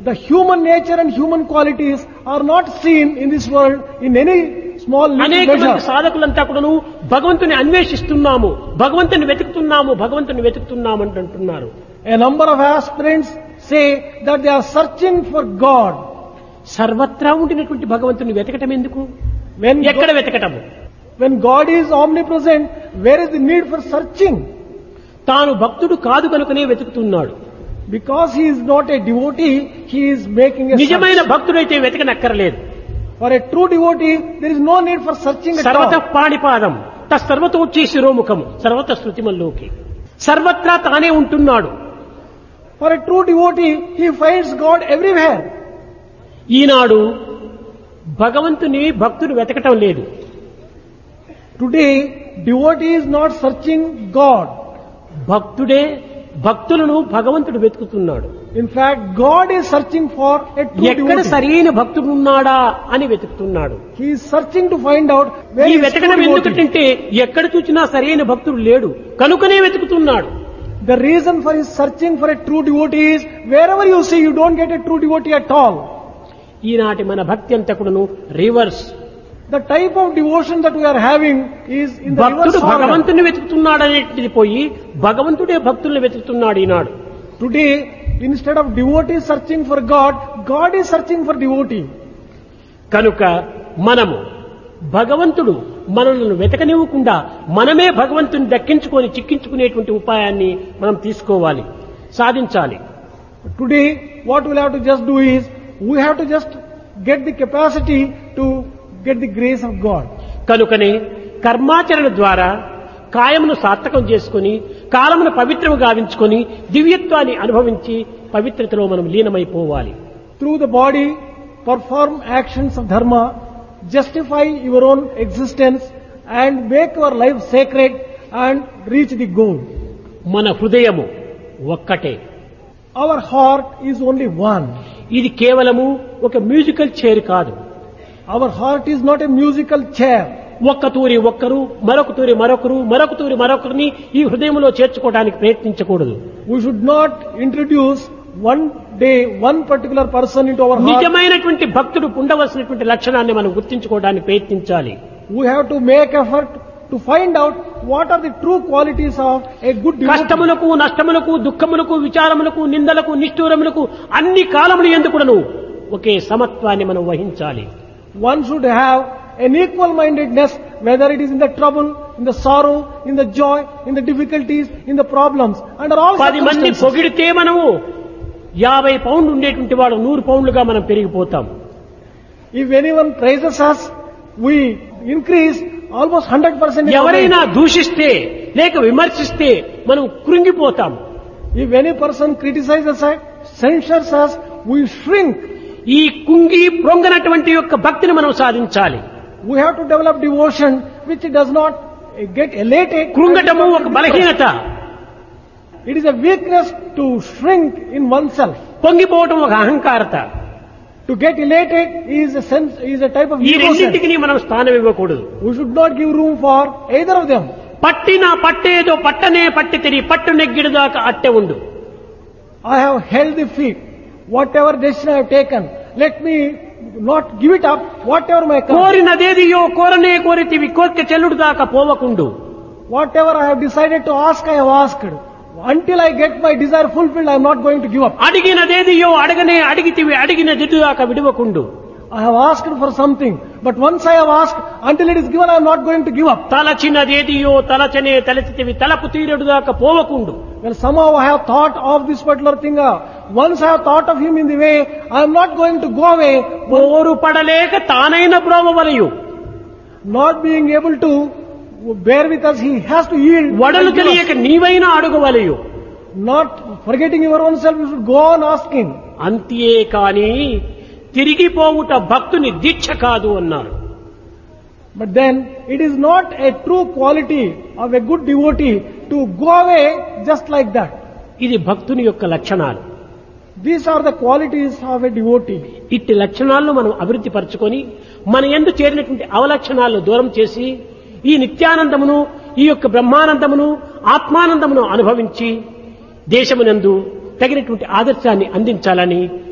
The human nature and human qualities are not seen in this world in any small little అనేక మంది measure. సాధకులంతా కూడాను భగవంతుని అన్వేషిస్తున్నాము భగవంతుని వెతుకుతున్నాము భగవంతుని వెతుకుతున్నాము అని అంటున్నారు A number of aspirants say that they are searching for God. సర్వత్రా ఉండినటువంటి భగవంతుని వెతకటం ఎందుకు When ఎక్కడ God, వెతకటము when God is omnipresent, where is the need for searching? తాను భక్తుడు కాదు కనుకనే వెతుకుతున్నాడు Because he is not a devotee, he is making a నిజమైన search. భక్తుడైతే వెతకనక్కర్లేదు For a true devotee, there is no need for searching at సర్వత all. పాణిపాదం తర్వతోచ్చి శిరోముఖం సర్వత శృతిమల్లోకి సర్వత్రా తానే ఉంటున్నాడు For a true devotee, he finds God everywhere. ఈనాడు భగవంతుని భక్తుడు వెతకటం లేదు Today, devotee is not searching God. భక్తుడే భక్తులను భగవంతుడు వెతుకుతున్నాడు In fact, God is searching for a true ఎక్కడ devotee. సరైన భక్తుడు ఉన్నాడా అని వెతుకుతున్నాడు He is searching to find out where ఈ is true వెతకడం devotee. ఎందుకంటే ఎక్కడ చూసినా సరైన భక్తుడు లేడు కనుకనే వెతుకుతున్నాడు The reason for his searching for a true devotee is wherever you see, you don't get a true devotee at all. ఈనాటి మన భక్తి అంతా కూడాను reverse The type of devotion that we are having is in the భక్తుడు reverse order. భగవంతుని వెతుకుతున్నాడు అనేటిది పోయి భగవంతుడే భక్తుల్ని వెతుకుతున్నాడు ఈనాడు Today, instead of devotee searching for God, God is searching for devotee. కనుక మనము భగవంతుడు మనల్ని వెతకనివ్వకుండా మనమే భగవంతుని దక్కించుకొని చిక్కించుకునేటువంటి ఉపాయాన్ని మనం తీసుకోవాలి సాధించాలి Today, what we'll have to just do is, we have to just get the capacity to get the grace of God. కనుకనే కర్మాచరణ ద్వారా కాయమును సార్థకం చేసుకుని కాలమును పవిత్రము గావించుకొని దివ్యత్వాన్ని అనుభవించి పవిత్రతలో మనం లీనమైపోవాలి Through the body, perform actions of dharma, justify your own existence, and make your life sacred and reach the goal. మన హృదయము ఒక్కటే Our heart is only one. ఇది కేవలము ఒక మ్యూజికల్ చైర్ కాదు Our heart is not a musical chair. ఒక్క తూరి ఒక్కరు మరొక తూరి మరొకరు మరొక తూరి మరొకరిని ఈ హృదయంలో చేర్చుకోవడానికి ప్రయత్నించకూడదు We should not introduce one day one particular person into our heart. నిజమైనటువంటి భక్తుడు ఉండవలసినటువంటి లక్షణాన్ని మనం గుర్తించుకోవడానికి ప్రయత్నించాలి We have to make effort to find out what are the true qualities of a good devotee. కష్టములకు నష్టములకు దుఃఖములకు విచారములకు నిందలకు నిష్ఠూరములకు అన్ని కాలములు ఎందుకుడను ఒకే సమత్వాన్ని మనం వహించాలి One should have an equal mindedness whether it is in the trouble, in the sorrow, in the joy, in the difficulties, in the problems, under all పది మంది circumstances. పొగిడితే మనము యాభై పౌండ్లు ఉండేటువంటి వాడు నూరు పౌండ్లుగా మనం పెరిగిపోతాం If anyone praises us, we increase almost 100% in our ఎవరైనా దూషిస్తే లేక విమర్శిస్తే మనం కృంగిపోతాం life. If any person criticizes us, censures us, we shrink. ఈ కుంగి ప్రొంగనటువంటి యొక్క భక్తిని మనం సాధించాలి We have to develop devotion which does not get elated. కృంగటము ఒక బలహీనత It is a weakness to shrink in oneself. పొంగిపోవటం ఒక అహంకారత To get elated is a sense, is a type of ఈ ego sense. రెండింటికి మనం స్థానం ఇవ్వకూడదు We should not give room for either of them. పట్టిన పట్టేదో పట్టనే పట్టి తిరిగి పట్టు నెగ్గిడు దాకా అట్టె ఉండు I have held the feet. Whatever decision I have taken, let me not give it up, whatever my come. కోరినదేదియో కోరనే కోరితివి కోరిక చెల్లుడు దాకా పోవకుండు Whatever I have decided to ask, I have asked. Until I get my desire fulfilled, I am not going to give up. అడిగినదేదియో అడగనే అడిగితివి అడిగిన దిద్దు దాకా విడవకుండు I have asked for something, but once I have asked, until it is given, I am not going to give up. తలచినదేదియో తలచనే తలచితివి తలపు తీరడు దాకా పోవకుండు Well, somehow I have thought of this particular thing. uh, Once I have thought of him in the way, I am not going to go away, పోరు పడలేక తానైన బ్రోవవలయు not being able to bear with us. He has to yield. వడలు and give us. తెలియక నీవైనా అడుగువలయు Not forgetting your own self, you should go on asking. అంతే కాని తిరిగిపోవుట భక్తుని దీక్ష కాదు అన్నారు But then, it is not a true quality of a good devotee to go away just like that. ఇది భక్తుని యొక్క లక్షణాలు These are the qualities of a devotee. ఇట్టి లక్షణాలను మనం అభివృద్ధి పరచుకొని మన ఎందు చేరినటువంటి అవలక్షణాలను దూరం చేసి ఈ నిత్యానందమును ఈ యొక్క బ్రహ్మానందమును ఆత్మానందమును అనుభవించి దేశమునందు తగినటువంటి ఆదర్శాన్ని అందించాలని